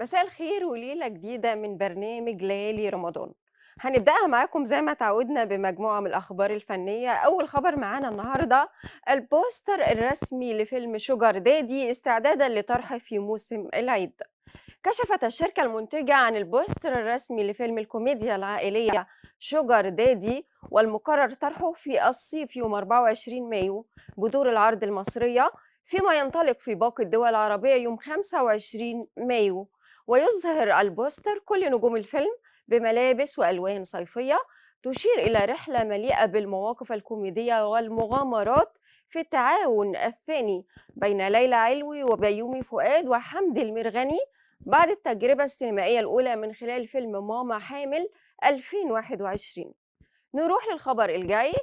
مساء الخير وليلة جديدة من برنامج ليالي رمضان هنبدأها معاكم زي ما تعودنا بمجموعة من الأخبار الفنية أول خبر معانا النهاردة البوستر الرسمي لفيلم شوجر دادي استعدادا لطرحه في موسم العيد كشفت الشركة المنتجة عن البوستر الرسمي لفيلم الكوميديا العائلية شوجر دادي والمقرر طرحه في الصيف يوم 24 مايو بدور العرض المصرية فيما ينطلق في باقي الدول العربية يوم 25 مايو ويظهر البوستر كل نجوم الفيلم بملابس وألوان صيفية تشير إلى رحلة مليئة بالمواقف الكوميدية والمغامرات في التعاون الثاني بين ليلى علوي وبيومي فؤاد وحمد المرغني بعد التجربة السينمائية الأولى من خلال فيلم ماما حامل 2021 نروح للخبر الجاي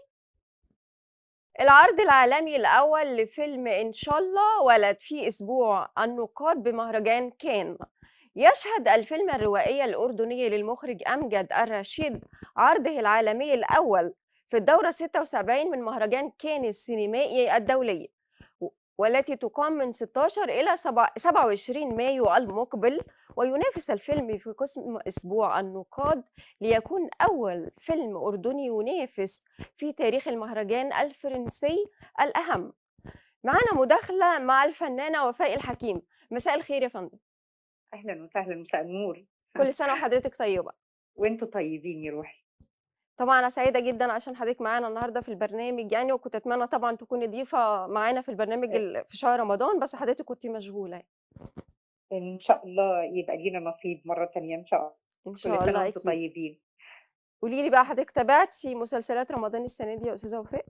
العرض العالمي الأول لفيلم إن شاء الله ولد في أسبوع النقاد بمهرجان كان يشهد الفيلم الروائي الأردني للمخرج أمجد الرشيد عرضه العالمي الأول في الدورة 76 من مهرجان كان السينمائي الدولي والتي تقام من 16 إلى 27 مايو المقبل وينافس الفيلم في قسم أسبوع النقاد ليكون أول فيلم أردني ينافس في تاريخ المهرجان الفرنسي الأهم معنا مداخلة مع الفنانة وفاء الحكيم مساء الخير يا فندم أهلًا وسهلًا، مساء النور. كل سنة وحضرتك طيبة. وأنتم طيبين يا روحي. طبعًا أنا سعيدة جدًا عشان حضرتك معانا النهارده في البرنامج يعني، وكنت أتمنى طبعًا تكوني ضيفة معانا في البرنامج أ ال في شهر رمضان، بس حضرتك كنتِ مشغولة يعني. إن شاء الله يبقى لينا نصيب مرة تانية إن شاء الله. إن كل شاء سنة الله وأنتم أكيد. طيبين. قولي لي بقى حضرتك تابعتِ مسلسلات رمضان السنة دي يا أستاذة وفاء؟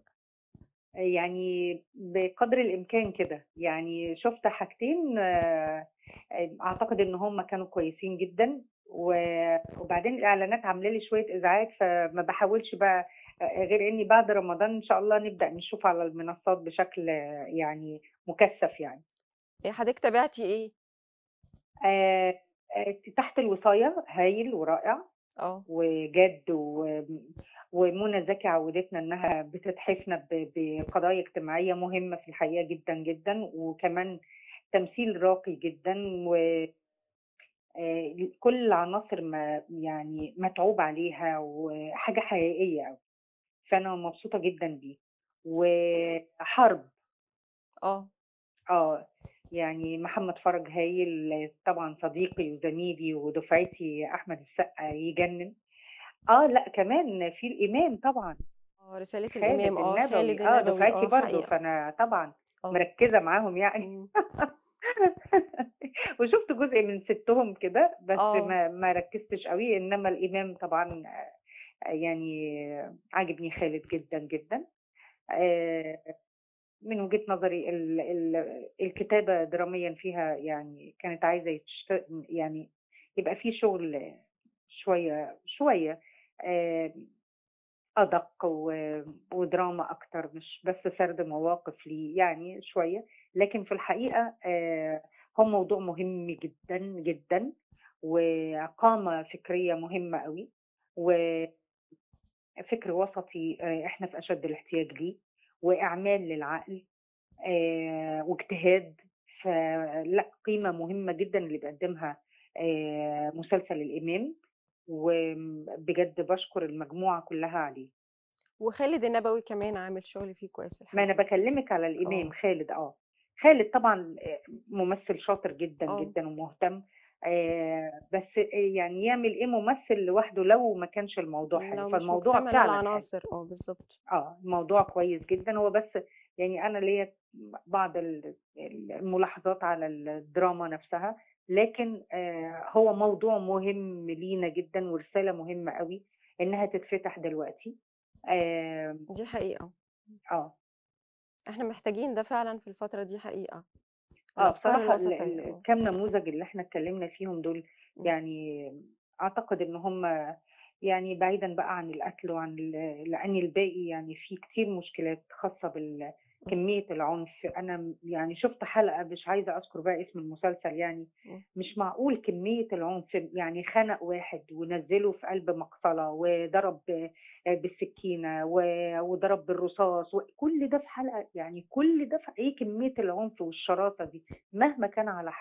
يعني بقدر الإمكان كده، يعني شُفت حاجتين آآ أعتقد إن هم كانوا كويسين جدًا، و وبعدين الإعلانات عاملة لي شوية إزعاج، فما باحاولش بقى أ غير إني بعد رمضان إن شاء الله نبدأ نشوف على المنصات بشكل يعني مُكثّف يعني. آآ حضرتك تابعتِ إيه؟ آآ آآ تحت الوصاية هايل ورائع، آه. وجاد و ومنى زكي عوّدتنا إنها بتتحفنا ب بقضايا اجتماعية مهمة في الحقيقة جدًا، جدًا، وكمان تمثيل راقي جدًا و آآ كل العناصر ما يعني متعوب عليها وحاجة حقيقية أوي، فأنا مبسوطة جدًا بيه. وحرب. آه. آه، يعني محمد فرج هايل، طبعًا صديقي وزميلي ودفعتي أحمد السقا يجنن. آه، لأ كمان في الإمام طبعًا. آه، رسالة خالد الإمام آه، النبوي، خالد آه النبوي دفعتي آه، برضه، حقيقة. فأنا طبعًا آه. مركّزة معاهم يعني. إمم. وشُفت جزء من سِتّهم كده، بس آه. ما ما ركّزتش أوي، إنما الإمام طبعًا يعني عاجبني خالد جدًا، جدًا. آآ من وجهة نظري ال ال الكتابة دراميًا فيها يعني كانت عايزة يتش يعني يبقى في شغل شوية شوية آآ أدق و ودراما أكتر، مش بس سرد مواقف ليه، يعني شوية. لكن في الحقيقة آآ هو موضوع مهم جدًا، جدًا، وقامة فكرية مهمة أوي، وفكر وسطي آآ إحنا في أشد الاحتياج ليه، وإعمال للعقل آآ واجتهاد، فلأ قيمة مهمة جدًا اللي بيقدّمها آآ مسلسل الإمام، وآمم بجد باشكر المجموعة كلّها عليه. وخالد النبوي كمان عامل شغل فيه كويس ما أنا الحقيقة. باكلّمِك على الإمام آه. خالد آه. خالد طبعًا آآ ممثل شاطر جدًا، آه. جدًا ومهتم، آآ بس آآ يعني يعمل إيه ممثل لوحده لو ما كانش الموضوع حلو، لو مش فالموضوع مكتمل فعلًا حلو. العناصر، آه بالضبط. آه، الموضوع كويس جدًا، هو بس يعني أنا ليّا بعض ال ال الملاحظات على الدراما نفسها، لكن آآ هو موضوع مهم لينا جدًا ورسالة مهمة أوي إنها تتفتح دلوقتي. آمم دي حقيقة. آه. إحنا محتاجين ده فعلًا في الفترة دي حقيقة. آه، الأفكار بصراحة ال الوسطية، ال آه. الكام نموذج اللي إحنا اتكلّمنا فيهم دول، إمم. يعني أعتقد إن هم يعني بعيدًا بقى عن القتل وعن ال لأن الباقي يعني في كتير مشكلات خاصة بال إمم. كمية العنف، أنا م يعني شُفت حلقة مش عايزة أذكر بقى اسم المسلسل يعني، إمم. مش معقول كمية العنف، يعني خنق واحد ونزّله في قلب مقتلة وضرب آآ بالسكينة و وضرب بالرصاص وكل ده في حلقة، يعني كل ده في إيه كمية العنف والشراسة دي، مهما كان على حق.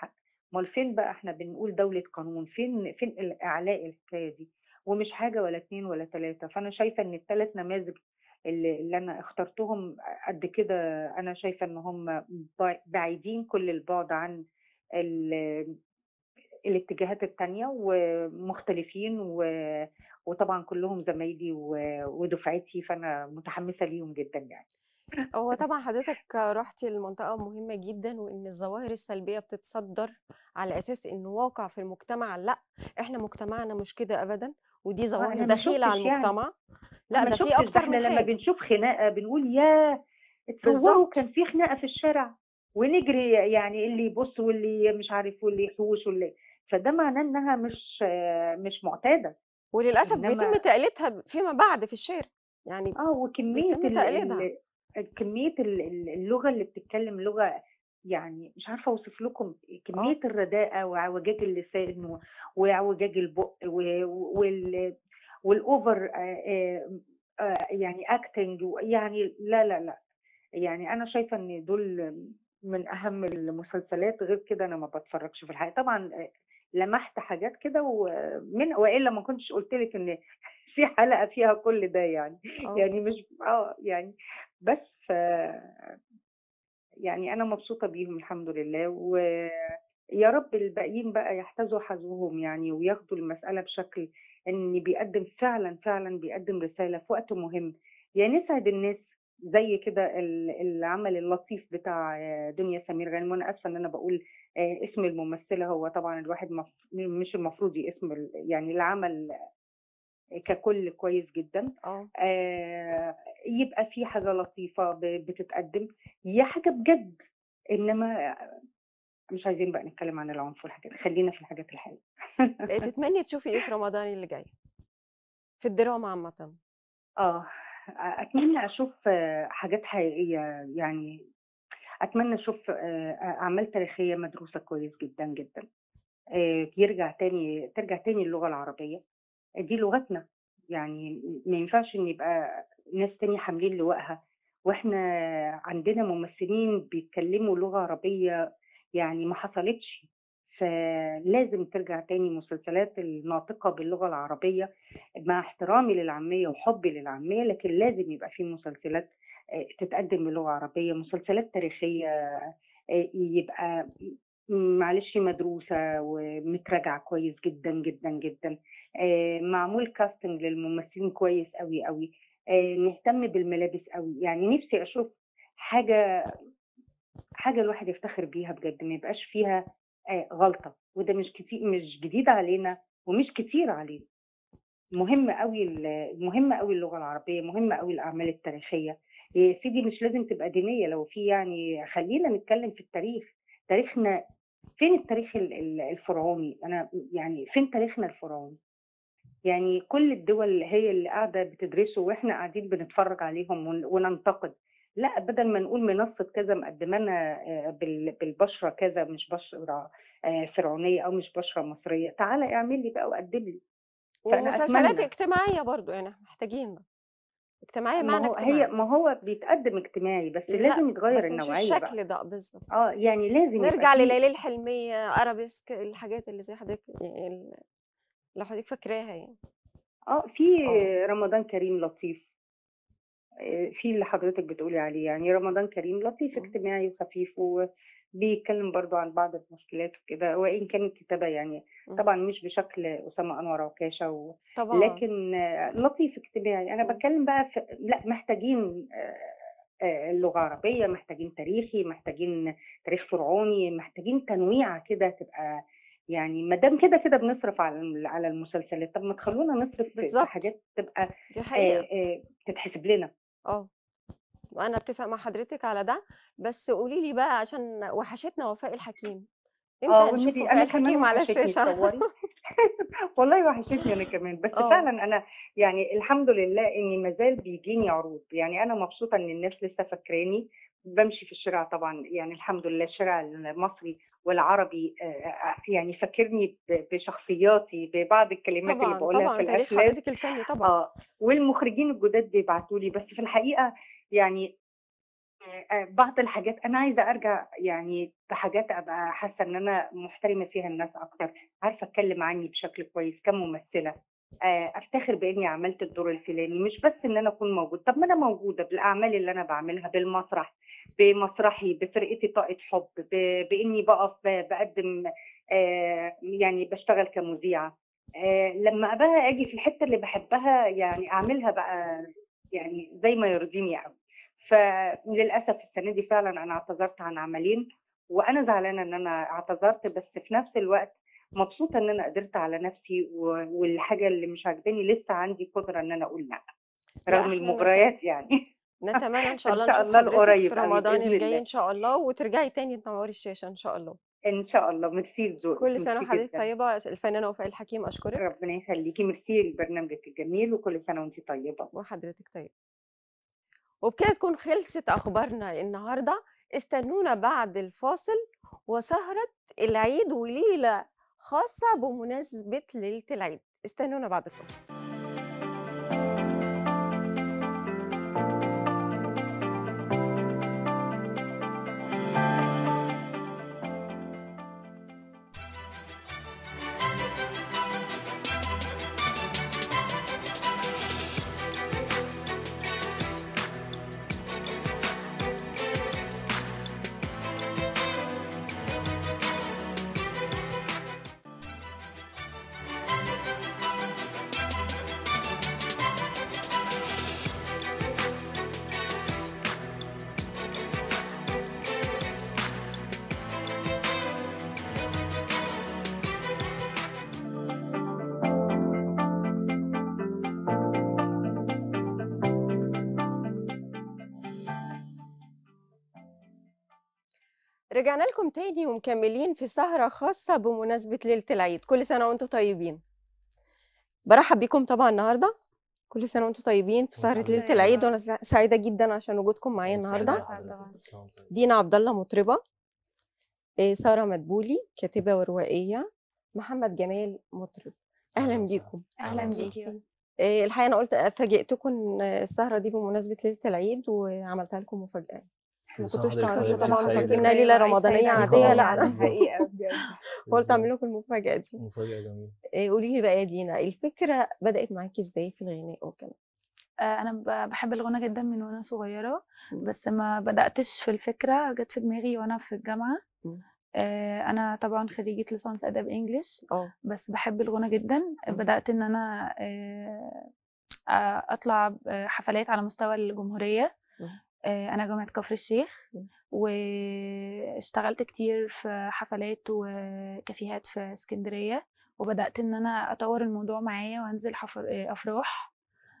أُمّال فين بقى إحنا بنقول دولة قانون، فين فين ال إعلاء الحكاية دي؟ ومش حاجة ولا 2 ولا 3 فأنا شايفة إن ال3 نماذج ال اللي أنا اخترتهم قد كده أنا شايفة إن هم ب بعيدين كل البُعد عن ال الاتجاهات التانية ومختلفين و وطبعًا كلّهم زمايلي و ودُفعتي، فأنا متحمّسة ليهم جدًا يعني. هو طبعًا حضرتك رُحتِ لمنطقة مهمة جدًا، وإن الظواهر السلبية بتتصدّر على أساس إنه واقع في المجتمع، لأ، إحنا مجتمعنا مش كده أبدًا، ودي آه، ظواهر أنا ما دخيلة على شُفتش يعني، المجتمع، أنا لأ ما ده في شُفتش، ده أكتر إحنا من لمّا حاجة. بنشوف خناقة بنقول ياه! اتصوّروا بالضبط. كان في خناقة في الشارع، ونجري يعني اللي يبُص واللي مش عارف واللي يحوش واللي فده معناه إنها مش مش مُعتادة، وللأسف بيتم إنما تقليدها ب فيما بعد في الشارع، يعني آه، وكمية بيتم ال تقليدها. ال كمية ال ال اللغة اللي بتتكلم لغة يعني مش عارفة أوصف لكم آه. كمية الرداءة وإعوجاج اللسان و وإعوجاج البُق و وال والover آآ آمم آآ يعني acting ويعني لا، لا، لأ، يعني أنا شايفة إن دول من أهم المسلسلات، غير كده أنا ما باتفرّجش في الحقيقة. طبعًا آآ لمحت حاجات كده ومن وإلا ما كنتش قُلت لِك إن في حلقة فيها كل ده يعني، آه. يعني مش آه، يعني بس ف يعني أنا مبسوطة بيهم الحمد لله، ويا رب الباقيين بقى يحتذوا حذوهم يعني وياخدوا المسألة بشكل إن بيقدّم فعلًا، فعلًا بيقدّم رسالة في وقت مهم، يا نسعد الناس زي كده ال العمل اللطيف بتاع دنيا سمير غانم، وأنا آسفة إن أنا باقول آآ اسم الممثلة، هو طبعًا الواحد مف مش المفروض اسم ال يعني العمل ككُل كويس جدًا، آه. آآ يبقى في حاجة لطيفة ب بتتقدّم، يا حاجة بجد، إنما مش عايزين بقى نتكلّم عن العنف والحاجات خلّينا في الحاجات الحلوة. آآ تتمني تشوفي إيه في رمضان اللي جاي؟ في الدراما عامةً. آه، أ أتمنى أشوف حاجات حقيقية، يعني أتمنى أشوف آآ أ أعمال تاريخية مدروسة كويس جدًا، جدًا، آآ يرجع تاني ترجع تاني اللغة العربية، دي لغتنا، يعني م ما ينفعش إن يبقى ناس تانية حاملين لواءها، وإحنا عندنا ممثلين بيتكلّموا لغة عربية يعني ما حصلتش، فلازم ترجع تاني مسلسلات الناطقة باللغة العربية، مع احترامي للعامية وحُبّي للعامية، لكن لازم يبقى في مسلسلات آآ تتقدّم بلغة عربية، مسلسلات تاريخية آآ يبقى م معلش مدروسة ومتراجعة كويس جدًا، جدًا، جدًا، آآ معمول casting للممثلين كويس أوي، أوي، آآ نهتم بالملابس أوي، يعني نِفْسي أشوف حاجة حاجة الواحد يفتخر بيها بجد، ما يبقاش فيها آآ غلطة، وده مش كتي مش جديد علينا ومش كتير علينا. مهم أوي ال مهمة أوي اللغة العربية، مهمة أوي الأعمال التاريخية، يا سيدي مش لازم تبقى دينية لو في يعني خلّينا نتكلّم في التاريخ، تاريخنا فين التاريخ ال ال الفرعوني؟ أنا م يعني فين تاريخنا الفرعوني؟ يعني كل الدول هي اللي قاعدة بتدرسه وإحنا قاعدين بنتفرّج عليهم ون وننتقد، لأ بدل ما نقول منصة كذا مقدّمة لنا آآ بال بالبشرة كذا مش بشرة آآ فرعونية أو مش بشرة مصرية، تعالَ اعمل لي بقى وقدّم لي. فأنا ومسلسلات أتمنى. اجتماعية برضه، يعني إحنا محتاجين ده. اجتماعية ما بمعنى هو هي اجتماعي. ما هو بيتقدّم اجتماعي، بس لأ، لازم يتغيّر بس مش النوعية بقى. الشكل ده، بالضبط. آه، يعني لازم يبقى نرجع في لليالي الحلمية، أرابيسك، الحاجات اللي زي حضرتك يعني ال لو حضرتك فاكراها يعني. آه، في آه. رمضان كريم لطيف. آآ في اللي حضرتك بتقولي عليه، يعني رمضان كريم لطيف إمم. اجتماعي وخفيف وبيتكلّم برضه عن بعض المشكلات وكده، وإن كان الكتابة يعني إمم. طبعًا مش بشكل أسامة أنور عكاشة و طبعًا. لكن لطيف اجتماعي، أنا إمم. باتكلّم بقى في لأ محتاجين آآ آآ لغة عربية، محتاجين تاريخي، محتاجين تاريخ فرعوني، محتاجين تنويعة كده تبقى يعني ما دام كده، كده بنصرف على ال على المسلسلات، طَب ما تخلّونا نصرف في في بالضبط. حاجات تبقى دي آآ حقيقة. آآ تتحسب لنا. آه. وأنا أتّفق مع حضرتك على ده، بس قولي لي بقى عشان وحشتنا وفاء الحكيم، إمتى آه هنشوف والنبي وفاء أنا كمان الحكيم على وحشتني الشاشة؟ تصوّري، والله وحشتني أنا كمان، بس آه. فعلًا أنا يعني الحمد لله إني ما زال بيجيني عروض، يعني أنا مبسوطة إن الناس لسه فاكراني، بامشي في الشارع طبعًا يعني الحمد لله الشارع المصري والعربي آآ آآ يعني فاكرني ب بشخصياتي، ببعض الكلمات اللي طبعًا، باقولها في طبعًا، تاريخ الأفلام، حضرتك الفني طبعًا. آه، والمخرجين الجداد بيبعتوا لي، بس في الحقيقة يعني آآ بعض الحاجات أنا عايزة أرجع يعني بحاجات أبقى حاسة إن أنا محترمة فيها الناس أكتر، عارفة أتكلم عني بشكل كويس كممثلة، آآ أفتخر بإني عملت الدور الفلاني، مش بس إن أنا أكون موجودة، طب ما أنا موجودة بالأعمال اللي أنا باعملها، بالمسرح، بمسرحي، بفرقتي طاقة حب، ب بإني باقف ب باقدم آآ يعني باشتغل كمذيعة، آآ لمّا بقى آجي في الحتة اللي باحبها يعني أعملها بقى يعني زي ما يرضيني أوي. فللأسف السنة دي فعلًا أنا اعتذرت عن عملين، وأنا زعلانة إن أنا اعتذرت، بس في نفس الوقت مبسوطة إن أنا قدرت على نفسي و والحاجة اللي مش عاجباني لسه عندي قدرة إن أنا أقول لأ، لأ رغم إحنا نت المغريات يعني. نتمنى إن شاء إن الله شاء نشوف الله حضرتك في لقريب أوي رمضان بإذن الجاي الله. إن شاء الله، وترجعي تاني تنوري الشاشة إن شاء الله. إن شاء الله، ميرسي لذوقِك، كل سنة ميرسي وحضرتك جدًا. طيبة، س الفنانة وفاء الحكيم أشكرِك. ربنا يخليكِ، ميرسي لبرنامجِك الجميل، وكل سنة وأنتِ طيبة. وحضرتك طيبة. وبكده تكون خلصت أخبارنا النهارده، استنونا بعد الفاصل وسهرة العيد وليلة خاصة بمناسبة ليلة العيد، استنونا بعد الفاصل. رجعنا لكم تاني ومكملين في سهرة خاصة بمناسبة ليلة العيد، كل سنة وأنتم طيبين. بارحب بيكم طبعًا النهارده، كل سنة وأنتم طيبين في سهرة وأنتم ليلة طيبة. العيد، وأنا س سعيدة جدًا عشان وجودكم معايا الله النهارده. يسعدك طبعًا. دينا عبد الله مطربة، آآ سارة مدبولي كاتبة وروائية، محمد جمال مطرب. أهلًا أهلًا وسهلًا. بيكم. أهلًا بيكِ. آآ الحقيقة أنا قُلت فاجئتكم إن السهرة دي بمناسبة ليلة العيد، وعملتها لكم مفاجأة. ما كل سنة كنتوش وحضرتك تعرفوا طيبة، طبعًا سعيدة. فاكرين إنها ليلة رمضانية عادية، لأ أنا حقيقة بجد. قُلت أعمل بالضبط. لكم المفاجأة دي. مفاجأة جميلة. آآ قولي لي بقى يا دينا، الفكرة بدأت معاكِ إزاي في الغناء وكده؟ آآ أنا ب باحب الغنا جدًا من وأنا صغيرة، إمم. بس ما بدأتش في الفكرة، جات في دماغي وأنا في الجامعة. إمم. آآ أنا طبعًا خريجة ليسانس آداب English، آه. بس باحب الغنا جدًا. إمم. بدأت إن أنا آآ أ أطلع ب حفلات على مستوى الجمهورية. إمم. آآ أنا جامعة كفر الشيخ، إمم. واشتغلت كتير في حفلات وكافيهات في إسكندرية، وبدأت إن أنا أطوّر الموضوع معايا وأنزل حفر آآ أفراح.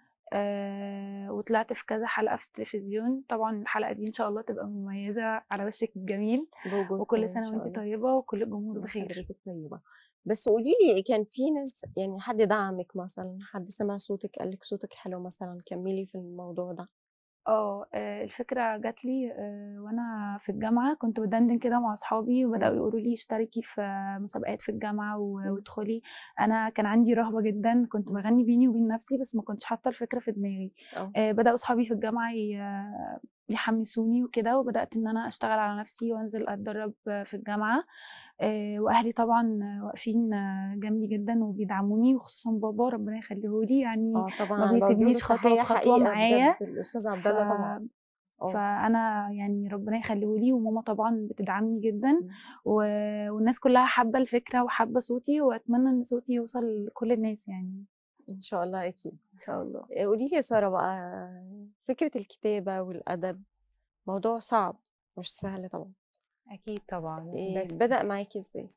آآ وطلعت في كذا حلقة في التلفزيون، طبعًا الحلقة دي إن شاء الله تبقى مميزة على وشِّك الجميل، بوجودكم وكل إن سنة شاء وأنتِ الله. طيبة وكل الجمهور بخير. وحضرتك طيبة. بس قولي لي كان في ناس يعني حد دعمِك مثلًا، حد سمع صوتِك قال لِك صوتِك حلو مثلًا، كمّلي في الموضوع ده؟ آه، آآ الفكرة جات لي آآ وأنا في الجامعة، كنت بادندن كده مع أصحابي وبدأوا إمم. يقولوا لي اشتركي في مسابقات في الجامعة و إمم. وادخلي. أنا كان عندي رهبة جدًا، كنت إمم. باغني بيني وبين نفسي، بس ما كنتش حاطة الفكرة في دماغي. آه. آآ بدأوا أصحابي في الجامعة ي يحمسوني وكده، وبدأت إن أنا أشتغل على نفسي وأنزل أتدرب في الجامعة. آآ وأهلي طبعًا واقفين جنبي جدًا وبيدعموني، وخصوصًا بابا ربنا يخليه لي، يعني آه طبعًا، ما أنا باوجه له بيسيبنيش خطوة تحية بخطوة حقيقة معايا. بجد، الأستاذ ف عبد الله طبعًا. آه. فأنا يعني ربنا يخليه لي، وماما طبعًا بتدعمني جدًا، إمم. و والناس كلها حابة الفكرة وحابة صوتي، وأتمنى إن صوتي يوصل لكل الناس يعني. إن شاء الله أكيد. إن شاء الله. آآ قولي لي يا سارة بقى، فكرة الكتابة والأدب موضوع صعب، مش سهل طبعًا. أكيد طبعًا، آآ بس بدأ معاكِ إزاي؟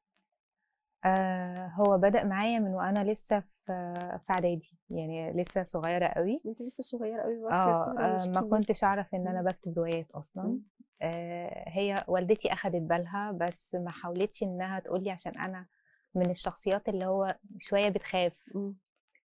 آآ هو بدأ معايا من وأنا لسه في في إعدادي، يعني لسه صغيرة أوي. أنتِ لسه صغيرة أوي برضه يا آه، سارة آآ مش ما كبيرة. كنتش أعرف إن أنا إمم. باكتب روايات أصلًا. إمم. آآ هي والدتي أخدت بالها، بس ما حاولتش إنها تقول لي عشان أنا من الشخصيات اللي هو شوية بتخاف. إمم.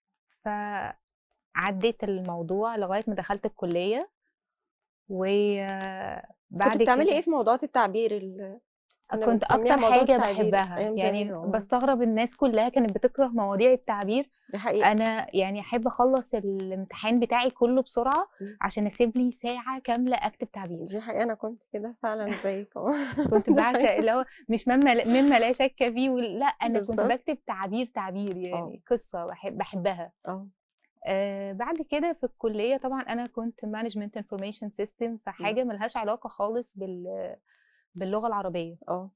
فعدّيت الموضوع لغاية ما دخلت الكلية، كنتِ وبعد بتعملي إيه كده في موضوعات التعبير ال كنا كنت بنسميها اكتر موضوع حاجه التعبير بحبها أيام يعني زمان، آه. بستغرب الناس كلها كانت بتكره مواضيع التعبير دي حقيقة انا يعني احب اخلص الامتحان بتاعي كله بسرعه مم. عشان اسيب لي ساعه كامله اكتب تعبير دي حقيقة أنا كنت كده فعلا زيك اه كنت دي بعشق حقيقة. اللي هو مش مما لا- مما لا شك فيه وال- لا انا كنت بالظبط. بكتب تعبير تعبير يعني قصه بحب بحبها اه آه بعد كده في الكليه طبعا انا كنت مانجمنت انفورميشن سيستم فحاجه ملهاش علاقه خالص بال باللغه العربيه اه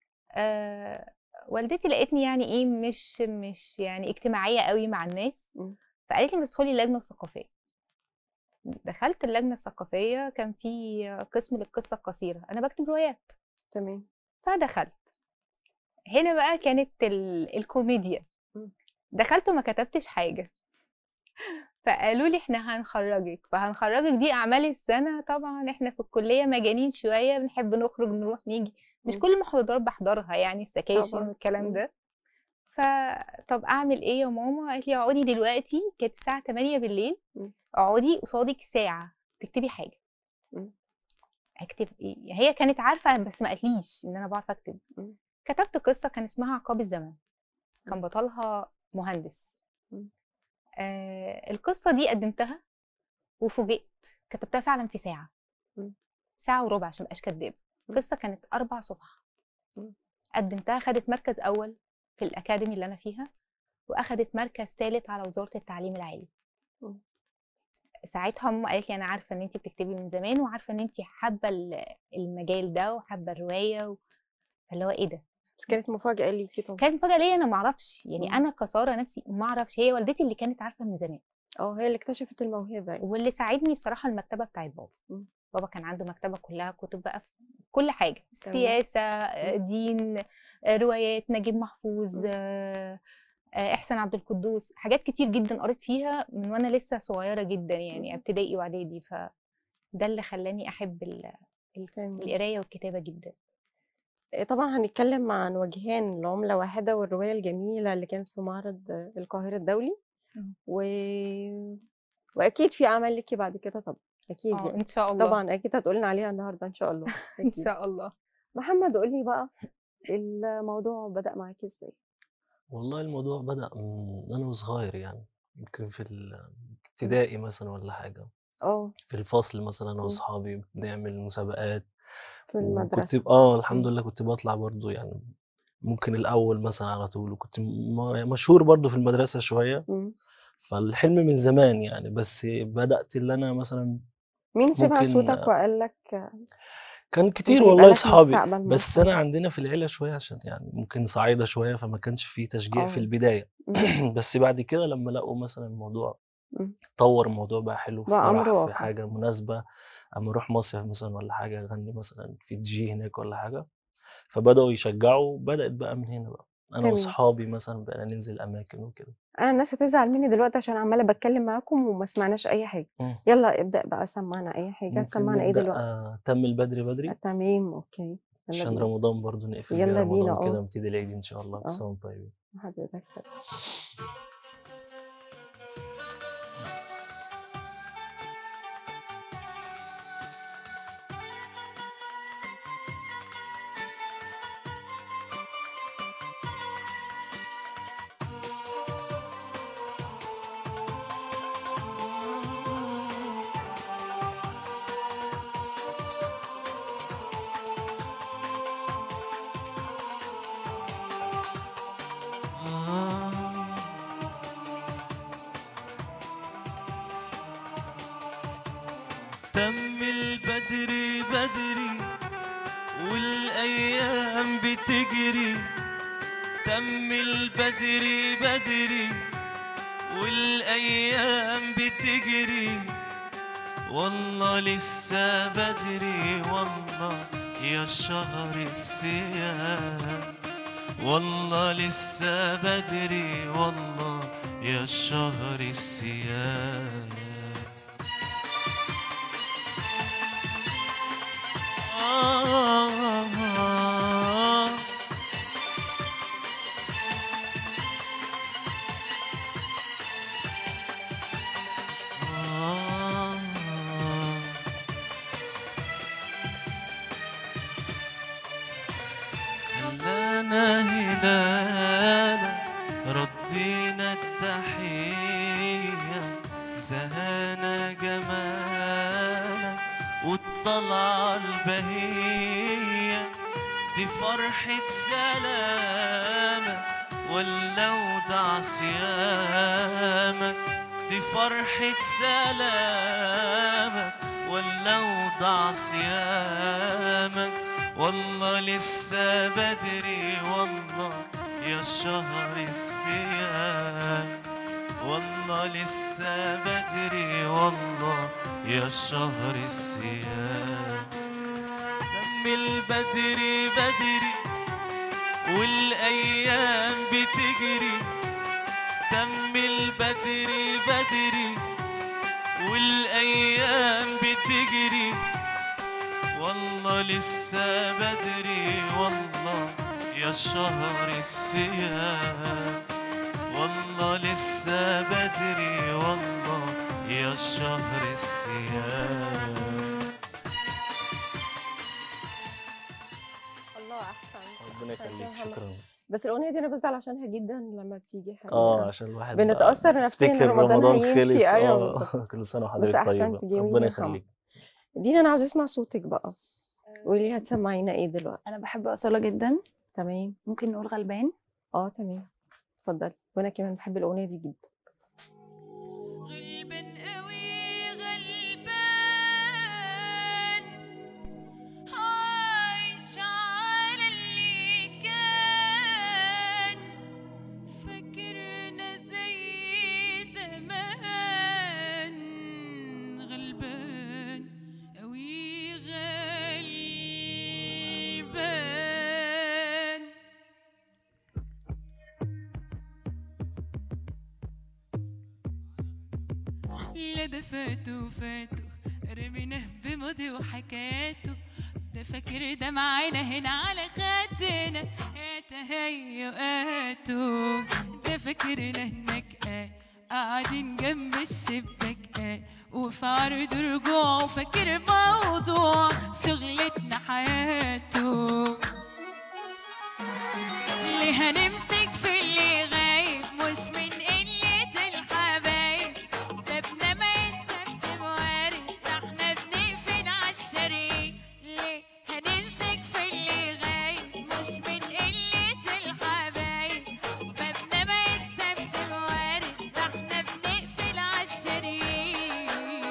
آه والدتي لقيتني يعني ايه مش مش يعني اجتماعيه قوي مع الناس مم. فقالت لي ما تدخلي اللجنه الثقافيه دخلت اللجنه الثقافيه كان في قسم للقصه القصيره انا بكتب روايات تمام فدخلت هنا بقى كانت ال... الكوميديا مم. دخلت وما كتبتش حاجه فقالوا لي احنا هنخرجك فهنخرجك دي اعمال السنه طبعا احنا في الكليه مجانين شويه بنحب نخرج نروح نيجي مش مم. كل المحاضرات بحضرها يعني السكاشن طبعا. والكلام مم. ده فطب اعمل ايه يا ماما قالت لي اقعدي دلوقتي كانت الساعه 8 بالليل مم. اقعدي قصادك ساعه تكتبي حاجه مم. اكتب ايه هي كانت عارفه بس ما قالتليش ان انا بعرف اكتب مم. كتبت قصه كان اسمها عقاب الزمن كان بطلها مهندس مم. آه القصه دي قدمتها وفوجئت كتبتها فعلا في ساعه مم. ساعه وربع عشان مبقاش كداب مم. قصه كانت اربع صفح مم. قدمتها خدت مركز اول في الاكاديمي اللي انا فيها واخدت مركز ثالث على وزاره التعليم العالي مم. ساعتها ماما قالت لي انا عارفه ان انت بتكتبي من زمان وعارفه ان انت حابه ال- المجال ده وحابه الروايه و... فاللي هو ايه ده بس كانت مفاجأة ليكي طبعا كانت مفاجاه ليا انا ما اعرفش يعني مم. انا كساره نفسي ما اعرفش هي والدتي اللي كانت عارفه من زمان اه هي اللي اكتشفت الموهبة يعني. واللي ساعدني بصراحه المكتبه بتاعت بابا مم. بابا كان عنده مكتبه كلها كتب بقى في كل حاجه تمام. سياسه آه، مم. دين آه، روايات نجيب محفوظ مم. آه، آه، احسان عبد القدوس حاجات كتير جدا قريت فيها من وانا لسه صغيره جدا يعني مم. ابتدائي واعدادي فده اللي خلاني احب ال- ال- تمام. القرايه والكتابه جدا إيه طبعا هنتكلم عن وجهان العملة واحدة والرواية الجميلة اللي كانت في معرض القاهرة الدولي مم. و... وأكيد في عمل ليكي بعد كده طبعا أكيد اه يعني ان شاء الله طبعا أكيد هتقولنا عليها النهاردة إن شاء الله ان أكيد شاء الله محمد قولي بقى الموضوع بدأ معاكي إزاي؟ والله الموضوع بدأ من أنا وصغير يعني يمكن في الابتدائي مثلا ولا حاجة اه في الفصل مثلا أنا مم. وأصحابي بنعمل مسابقات في وكنت المدرسة ب- اه الحمد مم. لله كنت بطلع برضو يعني ممكن الأول مثلا على طول وكنت م- مشهور برضو في المدرسة شوية مم. فالحلم من زمان يعني بس بدأت اللي أنا مثلا مين سمع ممكن صوتك وقال لك كان انت كتير هيبقى والله لك صحابي مستقبل بس مصر أنا عندنا في العيلة شوية عشان يعني ممكن صعيدة شوية فما كانش فيه تشجيع في اه البداية مم. بس بعد كده لما لقوا مثلا الموضوع مم. طور الموضوع بقى حلو في بقى أمر فرح في واقع حاجة مناسبة أما أروح مصيف مثلا ولا حاجة أغني مثلا في جي هناك ولا حاجة فبدأوا يشجعوا بدأت بقى من هنا بقى أنا تمام وأصحابي مثلا بقينا ننزل أماكن وكده انا الناس هتزعل مني دلوقتي عشان عماله بتكلم معاكم وما سمعناش اي حاجه مم. يلا ابدا بقى سمعنا اي حاجه ممكن تسمعنا ايه نبدأ دلوقتي آه، تم البدري بدري آه، تمام اوكي يلا عشان بينا رمضان برضو نقفل بيها يلا بينا رمضان كده اه نبتدي العيد إن شاء الله اه بس هم طيبين حضرتك طيب. تم البدري بدري والايام بتجري تم البدري بدري والايام بتجري والله لسه بدري والله يا شهر الصيام والله لسه بدري والله يا شهر الصيام آه لينا التحية زهانا جمالك والطلعة البهية دي فرحة سلامك ولا ودع صيامك دي فرحة سلامك ولا ودع صيامك والله لسه بدري والله يا شهر الصيام والله لسه بدري والله يا شهر الصيام دم البدري بدري والايام بتجري دم البدري بدري والايام بتجري والله لسه بدري والله يا شهر الصيام والله لسه بدري والله يا شهر الصيام الله احسن ربنا أحسن يخليك يا محمد. شكرا بس الاغنيه دي انا بزعل عشانها جدا لما بتيجي حقيقة. اه عشان الواحد بنتأثر بقى نفسياً إن يفتكر رمضان رمضان هيمشي. خلص أيوة اه بالظبط. كل سنه بس وحضرتك أحسنت طيبه جميل ربنا يا محمد. يخليك دينا انا عاوزه اسمع صوتك بقى قولي هتسمعينا ايه دلوقتي انا بحب اصاله جدا تمام ممكن نقول غلبان اه تمام اتفضلي وانا كمان بحب الاغنيه دي جدا غلبان قوي غلبان عايش على اللي كان فاكرنا زي زمان غلبان قوي غلبان لا ده فاتوا فاتوا رميناه بماضي وحكاياته ده فاكر ده معانا هنا على خدنا يا تهيؤاته ده فاكرنا هناك قاعد قاعدين جنب الشباك قاعد وفي عرض رجوعه فاكر موضوع شغلتنا حياته اللي هنمسك في اللي غايب مش من قلة الحبايب ده ابنا ما يتسابش موارد ده احنا بنقفل عالشريك ليه هنمسك في اللي غايب مش من قلة الحبايب ده ابنا ما يتسابش موارد ده احنا بنقفل عالشريك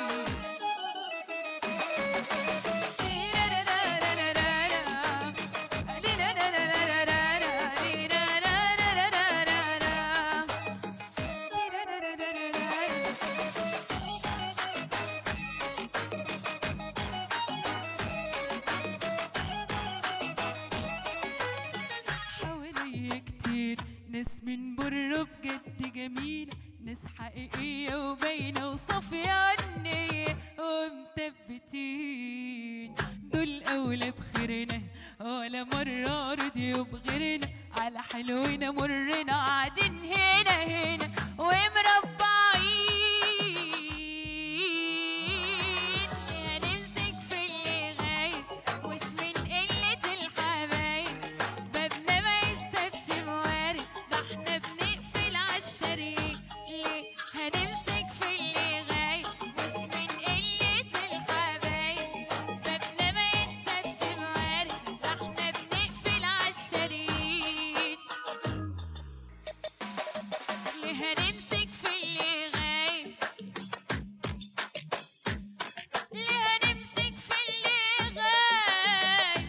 حواليا كتير ناس من بره بجد جميلة ناس حقيقية وباينة وصافية النية ومثبتين دول أولى بخيرنا ولا مرة رضيوا بغيرنا على حلونا مرنا قاعدين هنا هنا ومربعين هنمسك في اللي غايب مش من قلة الحبايب بابنا ما يتسابش موارد ده احنا بنقفل عالشريك ليه هنمسك في اللي غايب مش من قلة الحبايب بابنا ما يتسابش موارد ده احنا بنقفل عالشريك ليه هنمسك في اللي غايب ليه هنمسك في اللي غايب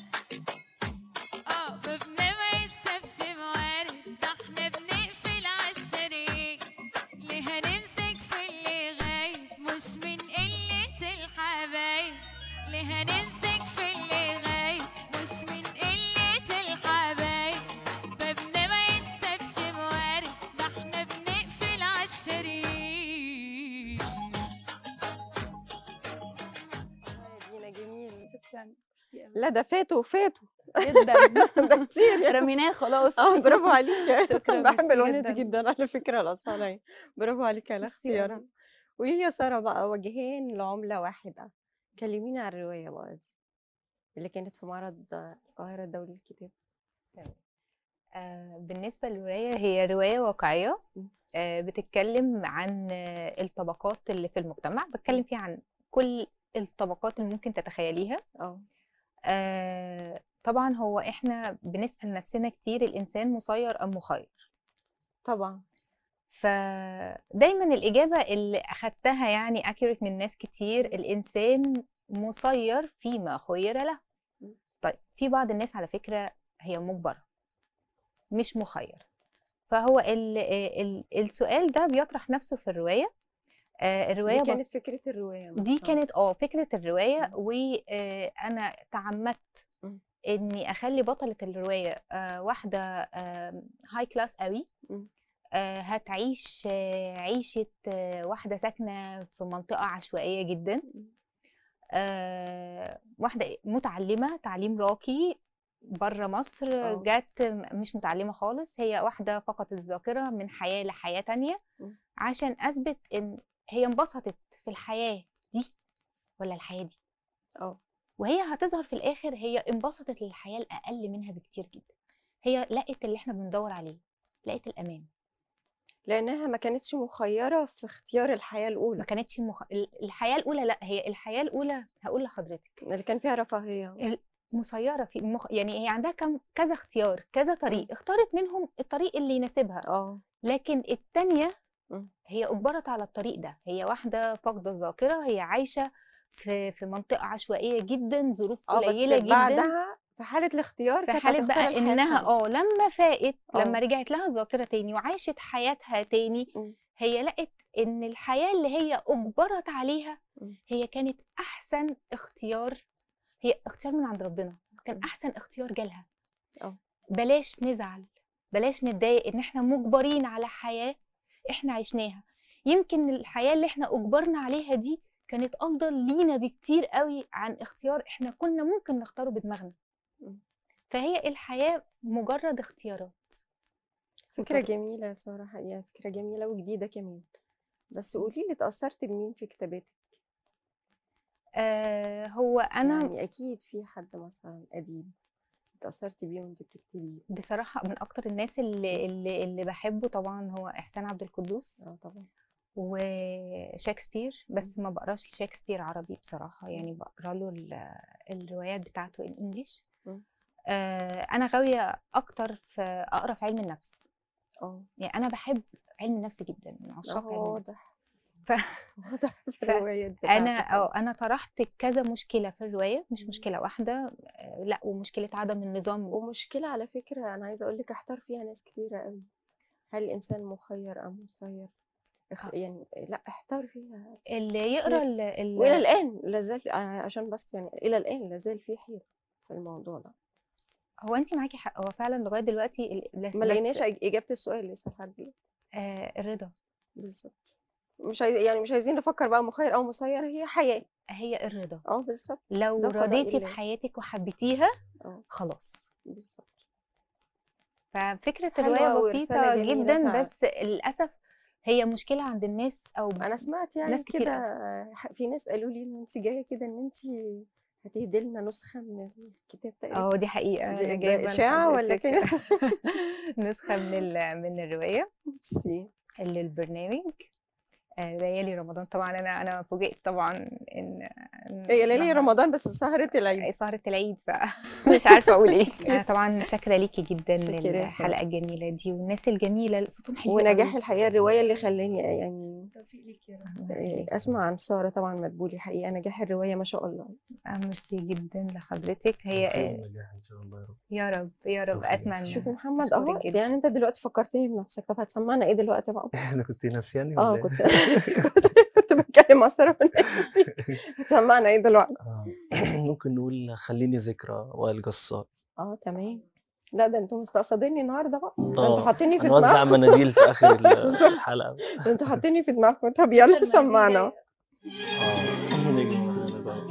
اه بابنا ما يتسابش موارد ده احنا بنقفل عالشريك ليه هنمسك في اللي غايب مش من قلة الحبايب ليه هنمسك في اللي غايب مش من قلة الحبايب بابنا ما يتسابش موارد ده احنا بنقفل عالشريك دينا جميل شكرا ميرسي أوي. لا ده فاتوا فاتوا جدا ده كتير يعني رميناه خلاص اه برافو عليك شكرا بحب ميرسي الاغنيه دي جدا. جدا على فكره الاصاله برافو عليك على ميرسي اختيارها أوي. قولي لي يا ساره بقى وجهين لعمله واحده كلميني عن الروايه بقى دي اللي كانت في معرض القاهره الدولي للكتاب تمام آه، بالنسبة للرواية هي رواية واقعية مم. آه، بتتكلم عن آه، الطبقات اللي في المجتمع بتكلم فيها عن كل الطبقات اللي ممكن تتخيليها اه آه، طبعا هو احنا بنسأل نفسنا كتير الإنسان مسير أم مخير طبعا فدايما الإجابة اللي أخدتها يعني accurate من ناس كتير الإنسان مسير فيما خير له مم. طيب في بعض الناس على فكرة هي مجبرة مش مخير فهو ال ال السؤال ده بيطرح نفسه في الرواية آه، الرواية دي بط- كانت فكرة الرواية دي نفسها. كانت اه فكرة الرواية مم. وأنا تعمدت مم. إني أخلي بطلة الرواية آه، واحدة هاي كلاس قوي مم. آه، هتعيش آه، عيشة آه، واحدة ساكنة في منطقة عشوائية جدا آه، واحدة متعلمة تعليم راقي بره مصر اه. جت م- مش متعلمة خالص هي واحدة فقدت الذاكرة من حياة لحياة تانية مم. عشان أثبت إن هي انبسطت في الحياة دي ولا الحياة دي اه وهي هتظهر في الآخر هي انبسطت للحياة الأقل منها بكتير جدا هي لقت اللي احنا بندور عليه لقت الأمان لأنها ما كانتش مخيرة في اختيار الحياة ما الأولى كانتش مخ... ال- الحياة الأولى لا هي الحياة الأولى هقول لحضرتك اللي كان فيها رفاهية مسيرة في مخ... يعني هي عندها كم كذا اختيار كذا طريق اختارت منهم الطريق اللي يناسبها اه لكن التانية مم. هي أجبرت على الطريق ده هي واحدة فاقدة الذاكرة هي عايشة في في منطقة عشوائية جدا ظروف اه بس قليلة جدا بعدها في حالة الاختيار في كانت حالة هتختار بقى الحياة انها التانية. اه لما فاقت لما اه. رجعت لها الذاكرة تاني وعاشت حياتها تاني مم. هي لقت ان الحياة اللي هي اجبرت عليها مم. هي كانت احسن اختيار هي اختيار من عند ربنا كان مم. احسن اختيار جالها اه. بلاش نزعل بلاش نتضايق ان احنا مجبرين على حياة احنا عشناها يمكن الحياة اللي احنا اجبرنا عليها دي كانت افضل لينا بكتير قوي عن اختيار احنا كنا ممكن نختاره بدماغنا مم. فهي الحياة مجرد اختيارات فكرة وطريق. جميلة صراحة يعني فكرة جميلة وجديدة كمان بس قولي لي اتأثرت بمين في كتاباتك آه هو انا يعني أكيد في حد مثلا أديب اتأثرتي بيه وانت بتكتبيه بصراحة من اكتر الناس اللي اللي, اللي بحبه طبعا هو احسان عبد القدوس اه طبعا وشكسبير بس ما بقراش شكسبير عربي بصراحة يعني بقرا له ال- الروايات بتاعته الانجليش مم. آه انا غاوية اكتر في اقرا في علم النفس اه يعني انا بحب علم النفس جدا من عشاق اه علم النفس واضح ف... واضح في ف- الروايات انا بتاعتك اه انا طرحت كذا مشكله في الروايه مش مم. مشكله واحده آه، لا ومشكله عدم النظام ومشكلة على فكرة أنا عايزة أقول لك احتار فيها ناس كتيرة قوي هل الإنسان مخير أم مسير اخ... آه. يعني لا احتار فيها اللي يقرا ال... ال... وإلى الآن لازال عشان بس يعني إلى الآن لازال في حيرة في الموضوع ده هو انت معاكي حق هو فعلا لغايه دلوقتي ال- بس ما لقيناش بس إج- إجابة السؤال لسه لحد دلوقتي آه الرضا بالظبط مش عايز يعني مش عايزين نفكر بقى مخير أو مسير هي حياة هي الرضا اه بالظبط لو ده قضاء رضيتي الله. بحياتك وحبيتيها اه خلاص بالظبط ففكره حلوة الروايه ورسالة بسيطه جميلة جدا فعلا. بس للاسف هي مشكله عند الناس او انا سمعت يعني ناس كتير كده ح- في ناس قالوا لي ان انت جايه كده ان انت هتهدي لنا نسخه من الكتاب تقريبا اه دي حقيقه دي- انا ده جايبه إشاعة ولا لحضرتك كده؟ نسخه من ال... من الروايه بصي اللي البرنامج آه، ليالي رمضان طبعا انا انا فوجئت طبعا ان إن هي ليالي النهار- رمضان بس سهرة العيد سهرة العيد فمش عارفة أقول إيه أنا طبعا شاكرة ليكي جدا شاكرة يا سارة. للحلقة الجميلة دي والناس الجميلة اللي صوتهم حلو ونجاح قوي. الحقيقه الروايه اللي خلاني يعني توفيق ليك يا رب الله آه، يخليك. اسمع عن ساره طبعا مدبولي الحقيقه نجاح الروايه ما شاء الله آه، ميرسي جدا لحضرتك هي توفيق آه، ونجاح ان شاء الله يا رب يا رب يا رب توفيق إن شاء أتمنى الله. شوفي محمد أشكرك اهو جدا. يعني انت دلوقتي فكرتني بنفسك طب هتسمعنا ايه دلوقتي بقى انا كنت ناسياني اه ولا كنت إيه؟ كنت كنت بتكلم مع ساره في نفسي هتسمعنا ايه دلوقتي آه، ممكن نقول خليني ذكرى وائل جسار اه تمام لا ده انتوا مستقصديني النهارده بقى ده انتوا اه حاطيني في هنوزع دماغكم مناديل في اخر ال- بالظبط. الحلقه ده انتوا حاطيني في دماغكم طب يلا سمعنا اه نيجي معانا طبعا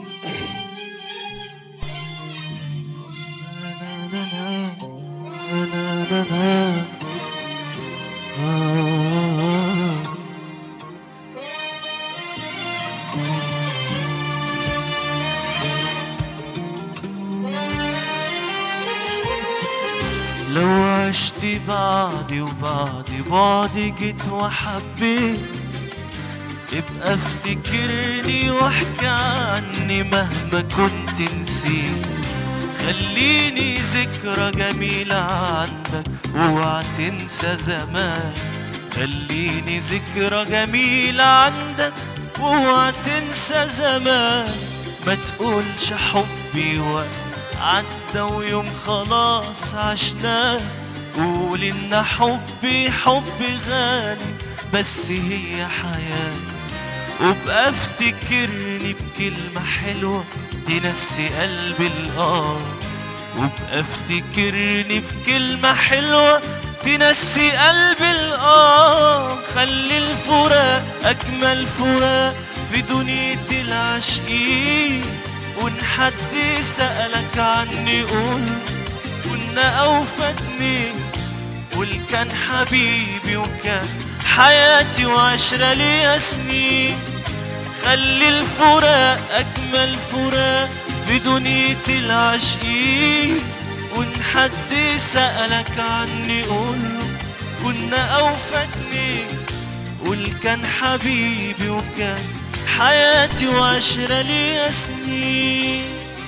لو عشت بعدي وبعدي بعدي جيت وحبيت ابقى افتكرني واحكي عني مهما كنت نسيت خليني ذكرى جميلة عندك اوعى تنسى زمان خليني ذكرى جميلة عندك اوعى تنسى زمان ما تقولش حبي وقت عدى ويوم خلاص عشناه قول ان حبي حب غالي بس هي حياتي وبقى افتكرني بكلمة حلوة تنسي قلبي الآه وبقى افتكرني بكلمة حلوة تنسي قلبي الآه خلي الفراق أجمل فراق في دنيا العاشقين وإن حد سألك عني قول كنا أوفى اتنين قول كان حبيبي وكان حياتي وعشرة ليا سنين خلي الفراق أجمل فراق في دنيا العاشقين وإن حد سألك عني قوله كنا أوفى اتنين قول كان حبيبي وكان حياتي وعشرة ليا سنين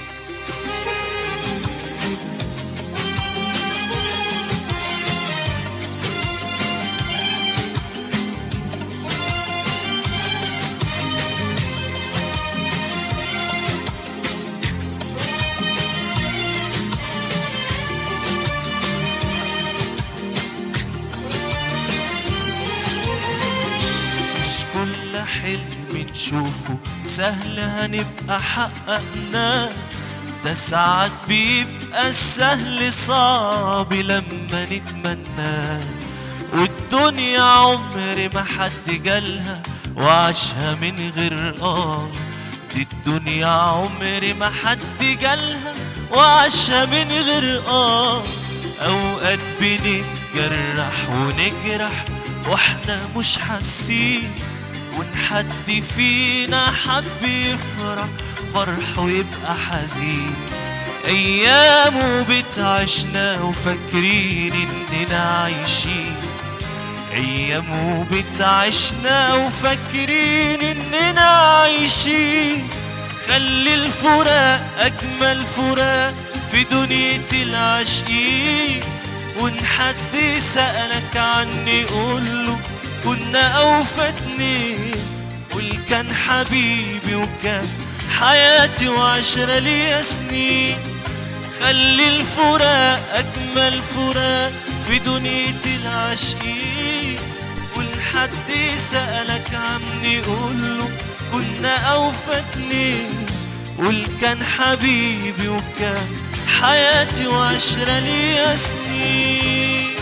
مش كل حلم نشوفه سهل هنبقى حققناه ده ساعات بيبقى السهل صعب لما نتمناه والدنيا عمر ما حد جالها وعاشها من غير اه دي الدنيا عمر ما حد جالها وعاشها من غير اه اوقات بنتجرح ونجرح واحنا مش حاسين وان حد فينا حب يفرح فرحه يبقى حزين ايامه بتعشنا وفاكرين اننا عايشين ايامه بتعشنا وفاكرين اننا عايشين خلي الفراق اجمل فراق في دنيا العاشقين وان حد سألك عني قوله كنا اوفى اتنين قول كان حبيبي وكان حياتي وعشرة ليا سنين خلي الفراق أجمل فراق في دنيا العاشقين قول حد سألك عني قوله كنا أوفى اتنين قول كان حبيبي وكان حياتي وعشرة ليا سنين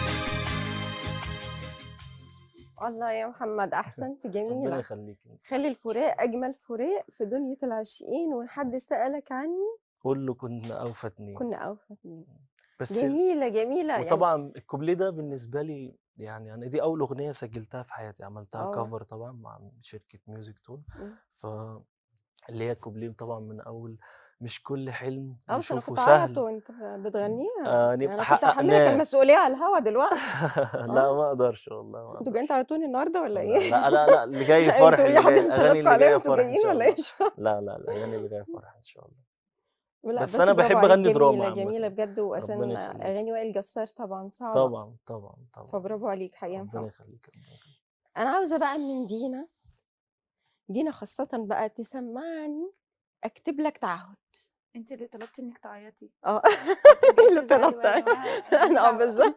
الله يا محمد احسنت ربنا جميله يخليك خلي الفراق اجمل فراق في دنيا العاشقين وان حد سالك عني قول له كنا اوفى اتنين كنا اوفى اتنين بس جميله جميله يعني وطبعا الكوبليه ده بالنسبه لي يعني انا دي اول اغنيه سجلتها في حياتي عملتها اه كفر طبعا مع شركه ميوزك تون مم. ف اللي هي الكوبليه طبعا من اول مش كل حلم اه بس انا نشوفه كنت اعيط سهل وانت بتغنيها آه يعني نبقى انا كنت هحملك حققناه المسؤوليه على الهوا دلوقتي لا اه ما اقدرش والله ما انتوا جايين اقدرش تعيطوني النهارده ولا لا ايه؟ لا لا, لا اللي جاي فرح انتوا اللي ايه جاي حاطين الاغاني صلاتكم اللي عليا جايه وانتوا فرح ان جايين شاء ولا ايه؟ الله مش فاهمة. لا لا الاغاني اللي جايه فرح ان شاء الله لا بس بس انا برافو بحب عليك اغني دراما جميله جميله عامه بجد واساسا ربنا يخليك اغاني وائل جسار طبعا صعبه طبعا طبعا طبعا فبرافو عليك حقيقه يا ربنا محمد يخليك ربنا يخليك انا عاوزه بقى من دينا دينا خاصه بقى تسمعني اكتب لك تعهد انت اللي طلبتي انك تعيطي اه ما اللي تجيش تزعلي طلبت بقى يا جماعه ماليش انا اه دعوه بالظبط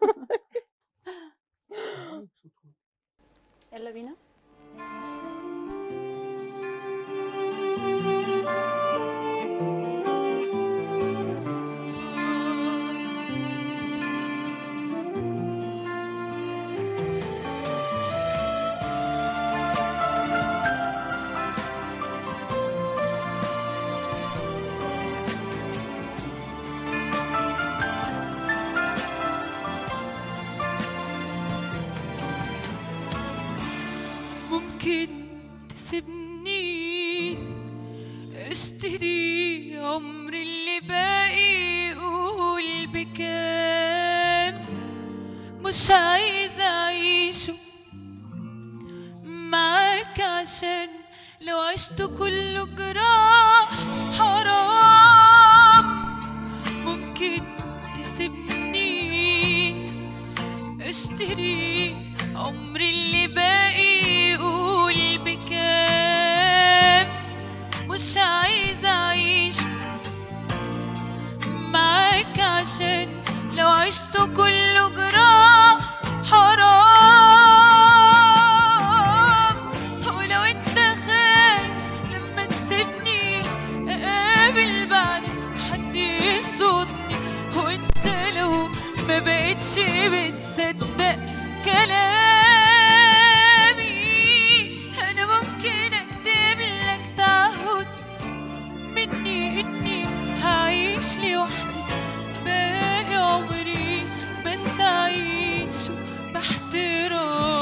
يلا بينا ممكن تسيبني اشتري عمري اللي باقي قول بكام مش عايزة أعيشه معاك عشان لو عشت كله جراح حرام ممكن تسيبني اشتري عمري اللي باقي يقول بكام مش عايزة أعيش معاك عشان لو عشت كله جراح حرام ولو انت خايف لما تسيبني اقابل بعد حد يصدني وانت لو ما بقتش بتصدق كلامي انا ممكن اكتب لك تعهد مني اني هعيش لوحدي باقي عمري بس اعيشه باحترام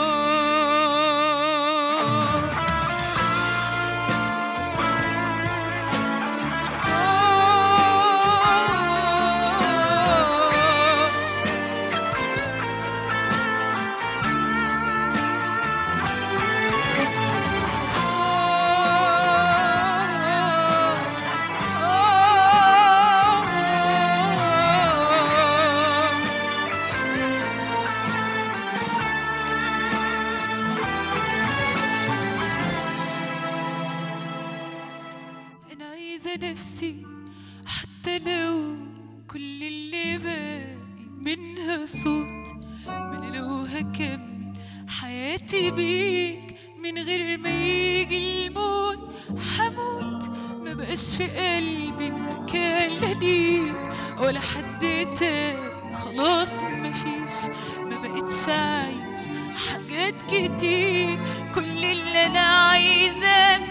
أنا عايزة نفسي حتى لو كل اللي باقي منها صوت ما أنا لو هكمل حياتي بيك من غير ما يجي الموت حموت ما بقاش في قلبي مكان لا ليك ولا حد تاني خلاص مفيش ما بقتش عايز حاجات كتير كل اللي انا عايزاه